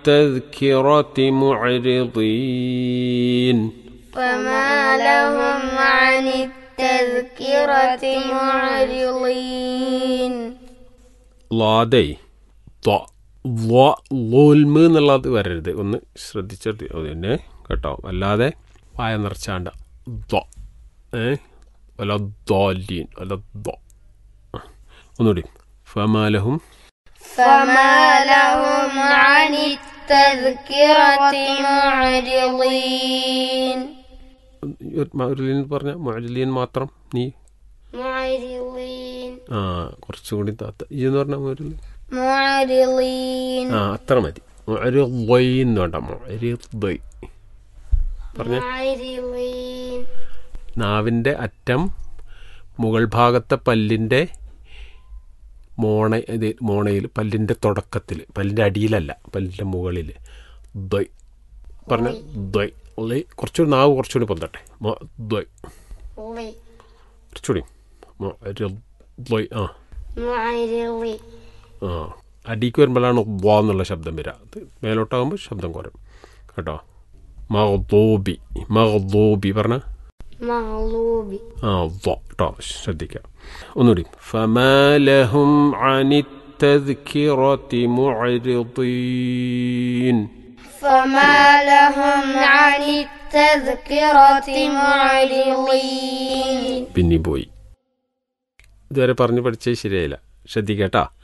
التذكرة معرضين فما لهم عن التذكرة معرضين ലാദേ ലോൽമ് എന്നുള്ളത് വരരുത് ഒന്ന് ശ്രദ്ധിച്ചിട്ട് പിന്നെ കേട്ടോ അല്ലാതെ വായ നിറച്ചാണ്ട ദ ഏ വല ദോലീൻ വല ദോ ഒന്നുകൂടി ഫമാലഹും فما لهم عن التذكرة معرضين മൗരലീൻ പറഞ്ഞ മൗരലീൻ മാത്രം നീ معرضين ആ കുറച്ചുകൂടി താത്ത ഈ എന്ന് പറഞ്ഞ മൗരലീൻ معرضين ആ അത്ര മതി ഒരു എന്ന് വേണ്ട ഒരു പറഞ്ഞ معرضين നാവിൻ്റെ അറ്റം മുകൾ ഭാഗത്തെ പല്ലിൻ്റെ മോണ ഇത് മോണയിൽ പല്ലിൻ്റെ തുടക്കത്തിൽ പല്ലിൻ്റെ അടിയിലല്ല പല്ലിൻ്റെ മുകളിൽ ദ്വയ് പറഞ്ഞ ദ്വയ് ഉള്ളി കുറച്ചുകൂടി നാവ് കുറച്ചുകൂടി പൊന്തട്ടെ മോ ദ്വയ് لي കുറച്ചുകൂടി മോ ഒരു ദ്വയ് ആ معرضين ആ അടിക്ക് വരുമ്പോഴാണ് വ എന്നുള്ള ശബ്ദം വരിക അത് മേലോട്ടാകുമ്പോൾ ശബ്ദം കുറയും കേട്ടോ മഹദൂബി മഹദൂബി പറഞ്ഞ مغلوب ആ വ കേട്ടോ ശ്രദ്ധിക്കുക ഒന്നുകൂടി ഫമാലഹും അനിത്തذكرة معرضين فما لهم عن التذكرة معرضين പിന്നെയും പോയി ഇതുവരെ പറഞ്ഞു പഠിച്ചത് ശരിയായില്ല ശ്രദ്ധിക്കട്ടാ